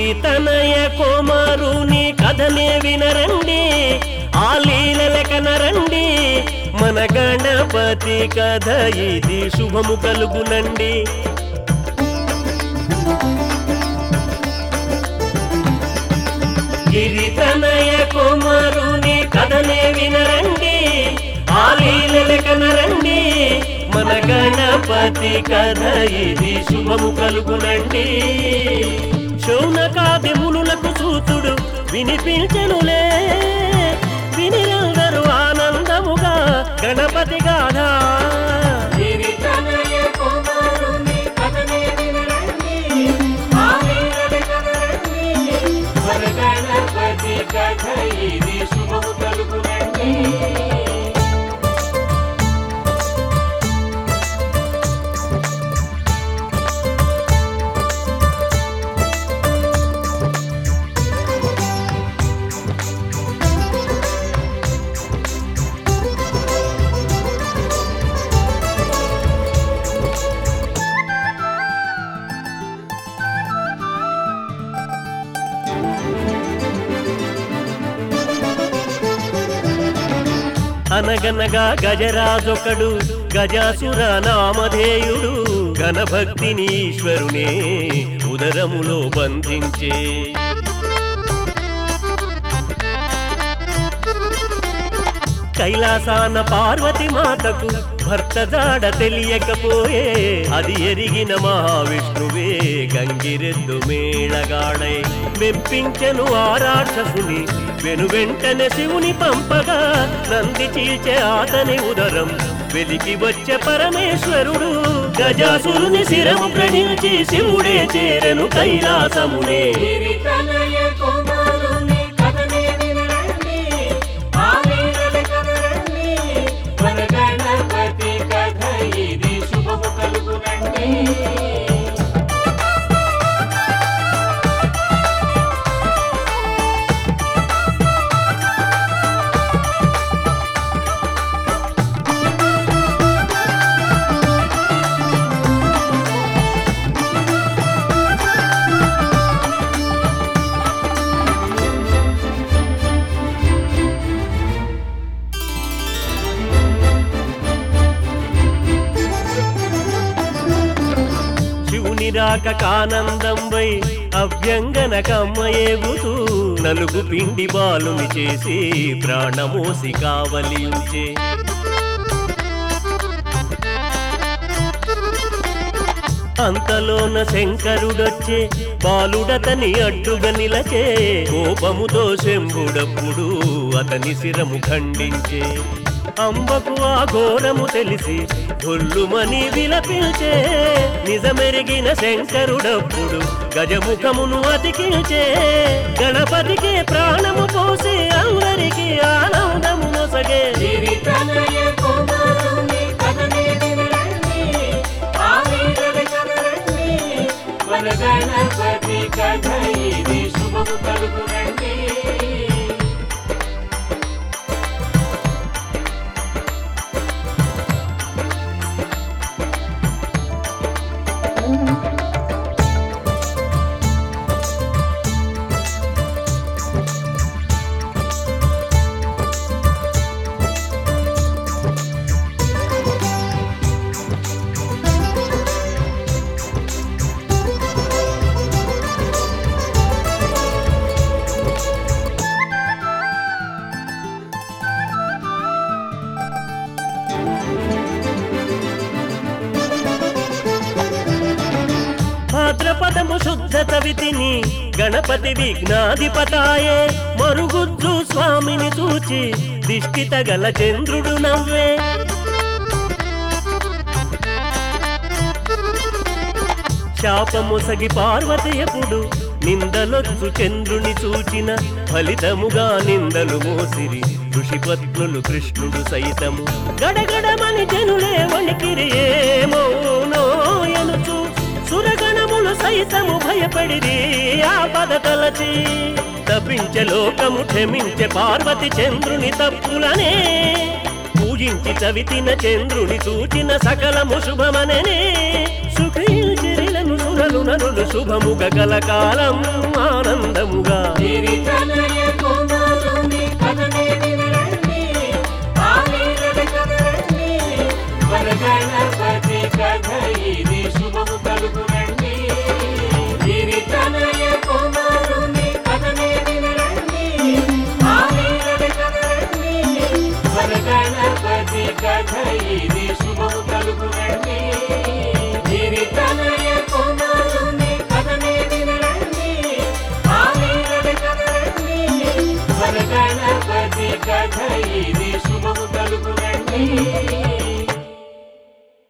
గిరితనయ కుమారుని కథనే వినరండి ఆ లీలల కనరండి మన గణపతి కథ ఇది శుభము కలుగునండి గిరితనయ కుమారుని కథనే వినరండి ఆ లీలల కనరండి మన గణపతి కథ ఇది శుభము కలుగునండి శౌనకాది మునులకు సూతుడు వినిపించనులే వినిరందరూ ఆనందముగా గణపతి గాథ గిరితనయ కుమారుని కథనే వినరండి ఆ వీరుల కథనండి మన గణపతి కథ ఇది శుభము కలుగునండి అనగనగా గజరాజొకడు గజాసుర నామధేయుడు గణభక్తిని ఈశ్వరునే ఉదరములో బంధించే కైలాసాన పార్వతి మాతకు భర్త జాడ తెలియకపోయే అది ఎరిగిన మహావిష్ణువే గంగిరెద్దు మేళగాడై మెప్పించెను ఆ రాక్షసుని వెను వెంటనే శివుని పంపగా నంది చీల్చే అతని ఉదరం వెలికి వచ్చే పరమేశ్వరుడు గజాసురుని శిరము గ్రహించి శివుడే చేరెను కైలాసమునే గిరితనయ కుమారుని కథనే వినరండి ఆ వీరుల కథనండి మన గణపతి కథ ఇది శుభము కలుగునండి శివుని రాక కానందం వై అభ్యంగన కమ్మయేగుతూ నలుగు పిండి బాలుని చేసి ప్రాణమోసి కావలించే అంతలోన శంకరుడొచ్చే బాలుడతని అడ్డుగా నిలచే కోపముతో శంభుడప్పుడు అతని శిరము ఖండించే అంబకు ఆ ఘోరము తెలిసి గొల్లుమని విలపించే నిజమెరిగిన శంకరుడప్పుడు గజముఖమును అతికించే గణపతికి ప్రాణము పోసి అందరికి ఆనందము నొసగే గిరితనయ కుమారుని కథనే వినరండి ఆ వీరుల కథనండి మన గణపతి కథ ఇది శుభము కలుగునండి భాద్రపదము శుద్ధ తవితిని గణపతి విఘ్నాధిపతాయే మరుగుజ్జు స్వామిని చూచి దిష్టి తగల చంద్రుడు నవ్వే శాపముసగి పార్వతి ఎప్పుడు నిందలొచ్చు చంద్రుని చూచిన ఫలితముగా నిందలు మోసిరి ఋషిపత్నులు కృష్ణుడు సైతము గడగడమని జనులే వణికిరి ఏమోనో ఎనుచు సురగణములు సైతము భయపడిరి ఆ పద తలచి తప్పించే లోకము క్షమించే పార్వతి చంద్రుని తప్పులనే పూజించి చవితిన చంద్రుని సూచిన సకలము శుభమననే సుఖించిరిలను సుర సురలు నరులు శుభముగ కలకాలం ఆనందముగా గిరిజనయ కుమారుని కథనే వినరండి ఆ వీరుడి కథనండి మన గణపతి కథ ఇది శుభము కలుగునండి గిరిజనయ కుమారుని కథనే వినరండి ఆ వీరుడి కథనండి మన గణపతి కథ ఇది శుభము కలుగునండి గిరిజనయ కుమారుని కథనే వినరండి ఆ వీరుడి కథనండి మన గణపతి కథ ఇది శుభము కలుగునండి